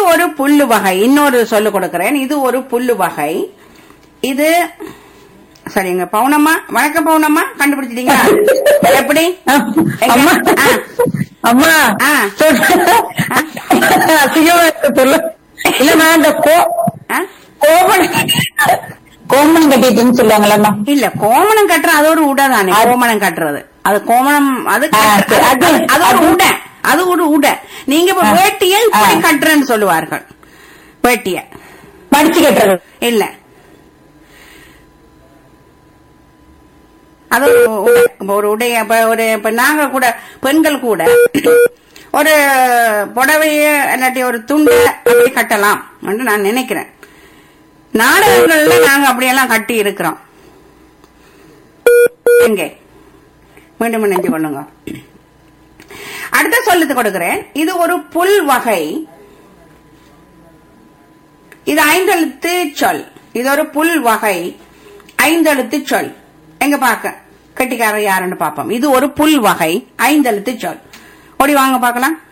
ஒரு புல்லு வகை இன்னொரு சொல்லு கொடுக்கிறேன் இது ஒரு புல்லு வகை இது சரிங்க பவுனம்மா வணக்கம் பவுனம்மா கண்டுபிடிச்சிட்டீங்களா எப்படி எங்க? அம்மா ஆ. அம்மா ஆ. சொல்லு. அசிங்கமா இருக்கு சொல்லு இல்லம்மா இந்த கோ ஆ? கோமன் கோமன் கட்டிட்டுன்னு சொல்லுவாங்களம்மா இல்ல கோமணம் கட்டுற அது ஒரு உடை தானே கோமணம் கட்டுறது அது கோமணம் அது ஆ, கட்டுற- சரி, அது- அது- அது ஒரு அது- உடை அது ஒரு உடை நீங்க இப்ப ஆ. வேட்டியை இப்படி ஆ. கட்டுறேன்னு சொல்லுவார்கள் வேட்டிய மடிச்சு கட்டுறது இல்ல அது ஒரு உடை. இப்ப ஒரு உடைய இப்ப ஒரு இப்ப நாங்க கூட பெண்கள் கூட ஒரு புடவைய இல்லாட்டி ஒரு துண்டை அப்படி கட்டலாம் என்று நான் நினைக்கிறேன் நாடகங்கள்ல நாங்க அப்படியெல்லாம் கட்டி இருக்கிறோம் எங்கே மீண்டும் இணைஞ்சு கொள்ளுங்க அடுத்த சொல்லுது கொடுக்கிறேன் இது ஒரு புல் வகை இது ஐந்தெழுத்து சொல் இது ஒரு புல் வகை ஐந்தெழுத்து சொல் எங்க பார்க்க கெட்டிக்காரர் யாருன்னு பாப்போம் இது ஒரு புல் வகை ஐந்தெழுத்து சொல் ஓடி வாங்க பார்க்கலாம்